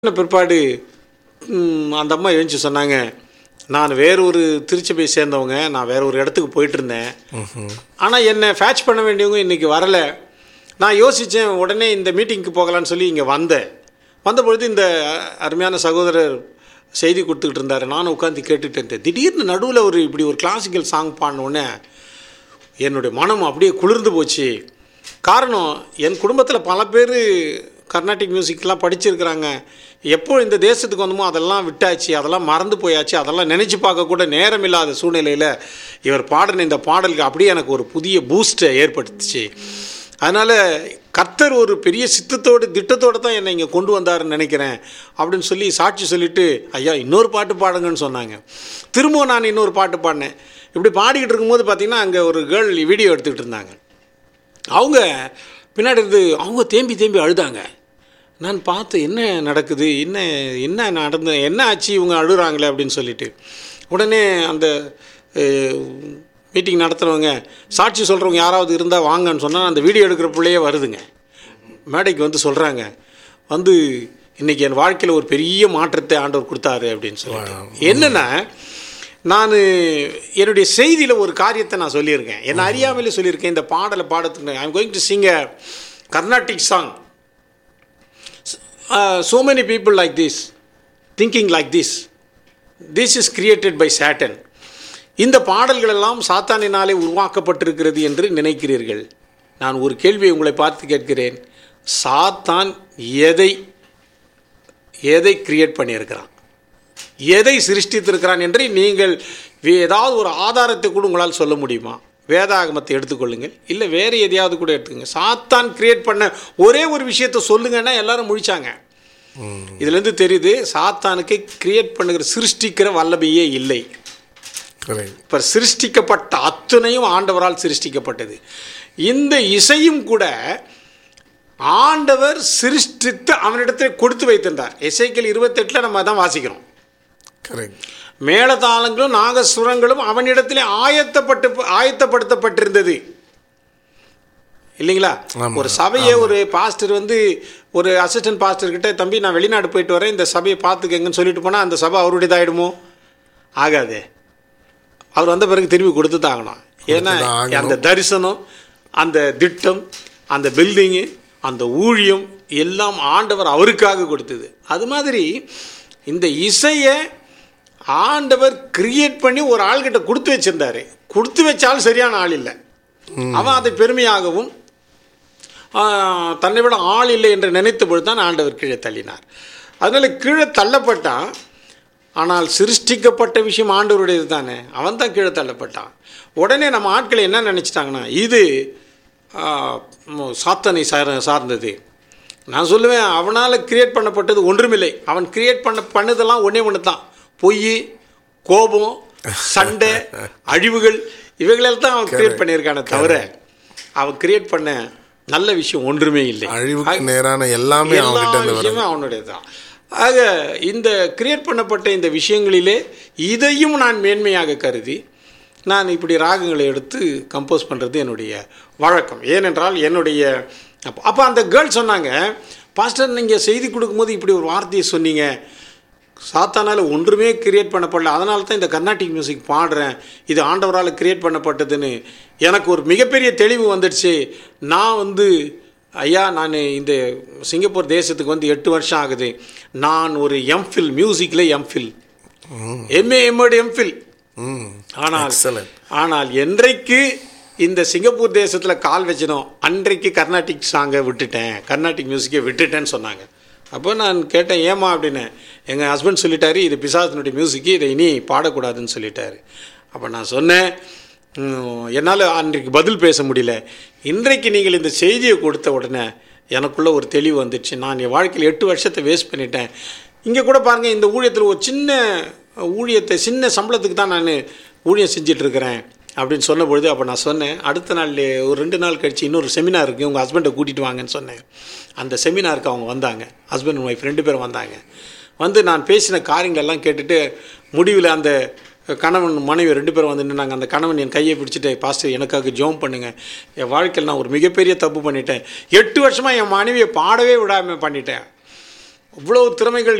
சொன்ன பிற்பாடு ம், அந்த அம்மா எழுந்துச்சு சொன்னாங்க நான் வேற ஒரு திருச்சபையை சேர்ந்தவங்க நான் வேற ஒரு இடத்துக்கு போயிட்டு இருந்தேன் ஆனால் என்னை ஃபேட்ச் பண்ண வேண்டியவங்க இன்னைக்கு வரலை நான் யோசித்தேன் உடனே இந்த மீட்டிங்க்கு போகலான்னு சொல்லி இங்கே வந்தேன் வந்த பொழுது இந்த அருமையான சகோதரர் செய்தி கொடுத்துக்கிட்டு இருந்தார் நானும் உட்காந்து கேட்டுட்டு இருந்தேன் திடீர்னு நடுவில் ஒரு இப்படி ஒரு கிளாசிக்கல் சாங் பாடினோடனே என்னுடைய மனம் அப்படியே குளிர்ந்து போச்சு காரணம் என் குடும்பத்தில் பல பேர் கர்நாடிக் மியூசிக்லாம் படிச்சிருக்கிறாங்க எப்போ இந்த தேசத்துக்கு வந்தோமோ அதெல்லாம் விட்டாச்சு அதெல்லாம் மறந்து போயாச்சு அதெல்லாம் நினச்சி பார்க்க கூட நேரம் இல்லாத சூழ்நிலையில் இவர் பாடின இந்த பாடலுக்கு அப்படியே எனக்கு ஒரு புதிய பூஸ்ட்டை ஏற்படுத்துச்சு அதனால் கர்த்தர் ஒரு பெரிய சித்தத்தோடு திட்டத்தோடு தான் என்னை இங்கே கொண்டு வந்தாருன்னு நினைக்கிறேன் அப்படின்னு சொல்லி சாட்சி சொல்லிட்டு ஐயா இன்னொரு பாட்டு பாடுங்கன்னு சொன்னாங்க திரும்பவும் நான் இன்னொரு பாட்டு பாடினேன் இப்படி பாடிக்கிட்டு இருக்கும்போது பார்த்தீங்கன்னா அங்கே ஒரு கேர்ள் வீடியோ எடுத்துக்கிட்டு இருந்தாங்க அவங்க பின்னாடி இருந்து அவங்க தேம்பி தேம்பி அழுதாங்க நான் பார்த்து என்ன நடக்குது என்ன என்ன நடந்து என்ன ஆச்சு இவங்க அழுகுறாங்களே அப்படின்னு சொல்லிட்டு உடனே அந்த மீட்டிங் நடத்துகிறவங்க சாட்சி சொல்கிறவங்க யாராவது இருந்தால் வாங்கன்னு சொன்னால் அந்த வீடியோ எடுக்கிற பிள்ளையே வருதுங்க மேடைக்கு வந்து சொல்கிறாங்க வந்து இன்றைக்கி என் வாழ்க்கையில் ஒரு பெரிய மாற்றத்தை ஆண்டவர் கொடுத்தாரு அப்படின்னு சொல்லிட்டு என்னென்னா நான் என்னுடைய செய்தியில் ஒரு காரியத்தை நான் சொல்லியிருக்கேன் என்னை அறியாமலே சொல்லியிருக்கேன் இந்த பாடலை பாடத்துக்கு I'm going to sing a Carnatic song so many people like this thinking like this this is created by satan இந்த பாடல்கள் எல்லாம் சாத்தானினாலே உருவாக்கப்பட்டிருக்கிறது என்று நினைக்கிறீர்கள் நான் ஒரு கேள்வியை உங்களை பார்த்து கேட்கிறேன் சாத்தான் எதை எதை கிரியேட் பண்ணியிருக்கிறான் எதை சிருஷ்டித்திருக்கிறான் என்று நீங்கள் வே- ஏதாவது ஒரு ஆதாரத்தை கூட உங்களால் சொல்ல முடியுமா வேதாகமத்தை எடுத்துக்கொள்ளுங்கள் இல்லை வேறு எதையாவது கூட எடுத்துக்கங்க சாத்தான் கிரியேட் பண்ண ஒரே ஒரு விஷயத்தை சொல்லுங்கன்னா எல்லாரும் முழிச்சாங்க இதுலேருந்து தெரியுது சாத்தானுக்கு கிரியேட் பண்ணுகிற சிருஷ்டிக்கிற வல்லமையே இல்லை கரெக்ட் இப்போ சிருஷ்டிக்கப்பட்ட அத்தனையும் ஆண்டவரால் சிருஷ்டிக்கப்பட்டது இந்த இசையும் கூட ஆண்டவர் சிருஷ்டித்து அவனிடத்தில் கொடுத்து வைத்திருந்தார் இசைக்கள் இருபத்தெட்டில் நம்ம தான் வாசிக்கிறோம் கரெக்ட் மேளதாளங்களும் நாகசுரங்களும் அவனிடத்திலே ஆயத்தப்பட்டு ஆயத்தப்படுத்தப்பட்டிருந்தது இல்லைங்களா ஆமா, ஒரு சபையை ஒரு பாஸ்டர் வந்து ஒரு அசிஸ்டன்ட் பாஸ்டர் கிட்ட தம்பி நான் வெளிநாடு போயிட்டு வரேன் இந்த சபையை பார்த்துக்கங்கன்னு சொல்லிட்டு போனால் அந்த சபை அவருடையதாயிடுமோ ஆகாதே அவர் வந்த பிறகு திரும்பி கொடுத்து தான் ஆகணும் ஏன்னா கொடுத்துதான் ஆகணும். அந்த தரிசனம் அந்த திட்டம் அந்த பில்டிங்கு அந்த ஊழியம் எல்லாம் ஆண்டவர் அவருக்காக கொடுத்தது அது மாதிரி இந்த இசையை ஆண்டவர் கிரியேட் பண்ணி ஒரு ஆள்கிட்ட கொடுத்து வச்சிருந்தாரு கொடுத்து வச்சாலும் சரியான ஆள் இல்லை அவன் அதை பெருமையாகவும் ஆ, தன்னை விட ஆள் இல்லை என்று நினைத்த பொழுது தான் ஆண்டவர் கீழே தள்ளினார் அதனால் கீழே தள்ளப்பட்டான் ஆனால் சிருஷ்டிக்கப்பட்ட விஷயம் ஆண்டவருடையது தானே அவன் தான் கீழே தள்ளப்பட்டான் உடனே நம்ம ஆட்கள் என்ன நினச்சிட்டாங்கன்னா இது ஆ, ம- சாத்தனை சார் சார்ந்தது நான் சொல்லுவேன் அவனால் கிரியேட் பண்ணப்பட்டது ஒன்றுமில்லை அவன் கிரியேட் பண்ண பண்ணதெல்லாம் ஒன்றே ஒன்று தான் பொய் கோபம் சண்டை அழிவுகள் இவைகளெல்லாம் தான் அவன் கிரியேட் பண்ணியிருக்கானே தவிர அவன் கிரியேட் பண்ண நல்ல விஷயம் ஒன்றுமே இல்லை அழிவுக்கு நேரான எல்லாமே எல்லா அவங்ககிட்ட இருந்து வருது விஷயமும் அவனுடைய தான் ஆக இந்த கிரியேட் பண்ணப்பட்ட இந்த விஷயங்களிலே இதையும் நான் மேன்மையாக கருதி நான் இப்படி ராகங்களை எடுத்து கம்போஸ் பண்ணுறது என்னுடைய வழக்கம் ஏனென்றால் என்னுடைய அப்போ அப்போ அந்த கேர்ள் சொன்னாங்க பாஸ்டர் நீங்கள் செய்தி கொடுக்கும்போது இப்படி ஒரு வார்த்தையை சொன்னீங்க சாத்தானால் ஒன்றுமே கிரியேட் பண்ணப்படல அதனால தான் இந்த கர்நாடிக் மியூசிக் பாடுறேன் இது ஆண்டவரால் கிரியேட் பண்ணப்பட்டதுன்னு எனக்கு ஒரு மிகப்பெரிய தெளிவு வந்துடுச்சு நான் வந்து ஐயா நான் இந்த சிங்கப்பூர் தேசத்துக்கு வந்து எட்டு வருஷம் ஆகுது நான் ஒரு எம்ஃபில் மியூசிக்கில் எம்ஃபில் எம்ஏ எம்மோட எம்ஃபில் ம் ஆனால் எக்ஸலன்ட் ஆனால் என்றைக்கு இந்த சிங்கப்பூர் தேசத்தில் கால் வச்சினோம் அன்றைக்கு கர்நாடிக் சாங்கை விட்டுட்டேன் கர்நாடிக் மியூசிக்கை விட்டுட்டேன்னு சொன்னாங்க அப்போ நான் கேட்டேன் ஏமா அப்படின்னு எங்கள் ஹஸ்பண்ட் சொல்லிட்டாரு இது பிசாசனுடைய மியூசிக்கு இதை இனி பாடக்கூடாதுன்னு சொல்லிட்டாரு அப்போ நான் சொன்னேன் "ம், என்னால் அன்றைக்கு பதில் பேச முடியல இன்றைக்கு நீங்கள் இந்த செய்தியை கொடுத்த உடனே எனக்குள்ள ஒரு தெளிவு வந்துடுச்சு நான் என் வாழ்க்கையில் எட்டு வருஷத்தை வேஸ்ட் பண்ணிட்டேன் இங்கே கூட பாருங்கள் இந்த ஊழியத்தில் ஒரு சின்ன ஊழியத்தை சின்ன சம்பளத்துக்கு தான் நான் ஊழியம் செஞ்சுட்டு இருக்கிறேன் அப்படின்னு சொன்ன பொழுது அப்போ நான் சொன்னேன் அடுத்த நாள் ஒரு ரெண்டு நாள் கழிச்சு இன்னொரு செமினார் இருக்குது உங்கள் ஹஸ்பண்டை கூட்டிகிட்டு வாங்கன்னு சொன்னேன் அந்த செமினாருக்கு அவங்க வந்தாங்க ஹஸ்பண்ட் ஒய்ஃப் ரெண்டு பேரும் வந்தாங்க வந்து நான் பேசின காரியங்கள் எல்லாம் கேட்டுட்டு முடிவில் அந்த கணவன் மனைவி ரெண்டு பேரும் வந்து நின்னாங்க அந்த கணவன் என் கையை பிடிச்சிட்டு பாஸ்டர் எனக்காக ஜோம் பண்ணுங்க என் வாழ்க்கையில் நான் ஒரு மிகப்பெரிய தப்பு பண்ணிட்டேன் எட்டு வருஷமாக என் மனைவியை பாடவே விடாமல் பண்ணிட்டேன் இவ்வளவு திறமைகள்